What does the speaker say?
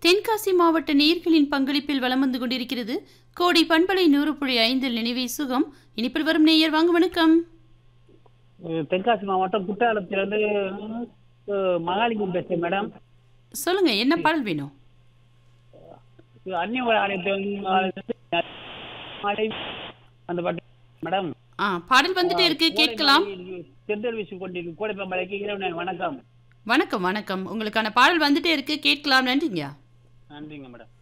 தென்காசி மாவட்ட நேர்களின் பங்களிப்பில் வலம் வந்து கொண்டிருக்கிறது கோடி பண்பலை நூறு புள்ளி ஐந்தில் நினைவே சுகம் இனிப்பில் வரும் நேயர் வாங்க வணக்கம் அஹ் தென்காசி மாவட்டம் குற்றாலத்திலிருந்து அஹ், மகாலிங்கம் பேசுறேன் மேடம் சொல்லுங்க என்ன பாடல் வேணும் இது அந்நிய ஆலயத்தை வந்து மழை அந்த பாட்டு மேடம் ஆ பாடல் வந்துட்டே இருக்கு கேட்கலாம் செந்தல் வீசி கொண்டிருக்கும் கோடை மலைக்கு இரவு வணக்கம் வணக்கம் வணக்கம் உங்களுக்கான பாடல் வந்துட்டே இருக்கு கேட்கலாம் நன்றிங்க நன்றிங்க மேடம்